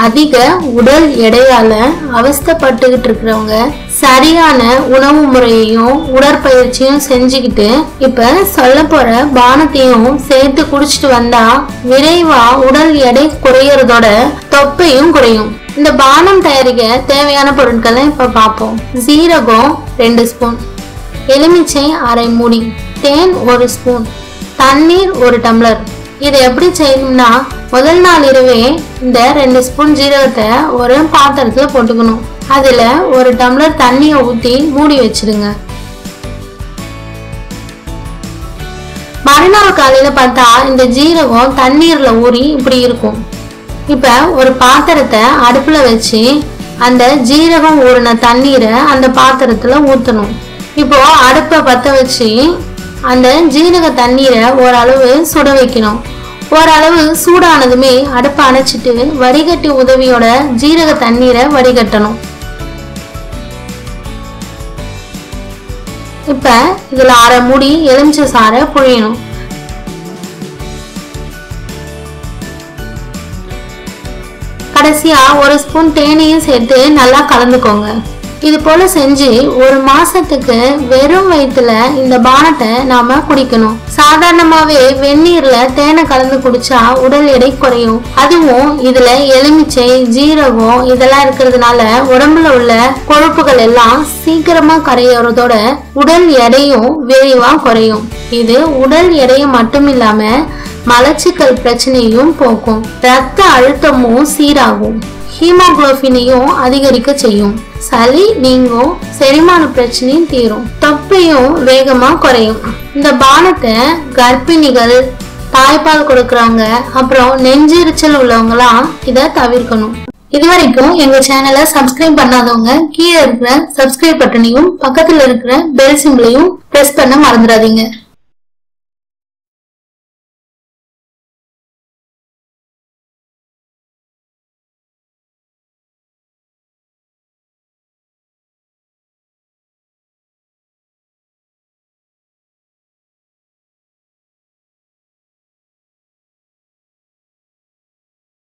அதிக உடல் எடையால அவஸ்தைப்பட்டுக்கிட்டு இருக்கிறவங்க சரியான உணவு முறையையும் உடற்பயிற்சியும் செஞ்சுக்கிட்டு இப்ப சொல்ல போற பானத்தையும் சேர்த்து குடிச்சிட்டு வந்தா விரைவா உடல் எடை குறையறதோட தொப்பையும் குறையும் இந்த பானம் தயாரிக்க தேவையான பொருட்களை இப்ப பார்ப்போம் சீரகம் ரெண்டு ஸ்பூன் எலுமிச்சை அரை மூடி தேன் ஒரு ஸ்பூன் தண்ணீர் ஒரு டம்ளர் இதை எப்படி செய்யணும்னா முதல் நாள் இரவே இந்த ரெண்டு ஸ்பூன் ஜீரகத்தை ஒரு பாத்திரத்துல போட்டுக்கணும் அதுல ஒரு டம்ளர் தண்ணியை ஊத்தி மூடி வச்சிடுங்க மறுநாள் காலையில பார்த்தா இந்த ஜீரகம் தண்ணீர்ல ஊறி இப்படி இருக்கும் இப்ப ஒரு பாத்திரத்தை அடுப்புல வச்சு அந்த ஜீரகம் ஊறின தண்ணீரை அந்த பாத்திரத்துல ஊத்தணும் இப்போ அடுப்பை பத்த வச்சு அந்த ஜீரக தண்ணீரை ஓரளவு சுட வைக்கணும் ஓரளவு சூடானதுமே அடுப்பை அணைச்சிட்டு வடிகட்டி உதவியோட ஜீரக தண்ணீரை வடிகட்டணும் இப்ப இதுல அரை மூடி எலுமிச்சை சாறை புழியணும் கடைசியா ஒரு ஸ்பூன் தேனையும் சேர்த்து நல்லா கலந்துக்கோங்க இது போல செஞ்சு ஒரு மாசத்துக்கு வெறும் வயிற்றுல இந்த பானத்தை நாம குடிக்கணும் சாதாரணமாவே வெந்நீர்ல தேனை கலந்து குடிச்சா உடல் எடை குறையும் அதுவும் இதுல எலுமிச்சை ஜீரகம் இதெல்லாம் இருக்கிறதுனால உடம்புல உள்ள கொழுப்புகள் எல்லாம் சீக்கிரமா கரையறதோட உடல் எடையும் விரைவா குறையும் இது உடல் எடையை மட்டும் இல்லாம மலச்சிக்கல் பிரச்சனையும் போக்கும் ரத்த அழுத்தமும் சீராகும் ஹீமோகுளோபினையும் அதிகரிக்க செய்யும் சளி நீங்கும் செரிமான பிரச்சனையும் தீரும் தொப்பையும் வேகமா குறையும் இந்த பானத்தை கர்ப்பிணிகள் தாய்ப்பால் கொடுக்கறாங்க அப்புறம் நெஞ்செரிச்சல் உள்ளவங்கலாம் இதை தவிர்க்கணும் இது வரைக்கும் எங்க சேனலை சப்ஸ்கிரைப் பண்ணாதவங்க கீழே இருக்கிற சப்ஸ்கிரைப் பட்டனையும் பக்கத்துல இருக்கிற பெல் சிம்பிளையும் பிரஸ் பண்ண மறந்துடாதீங்க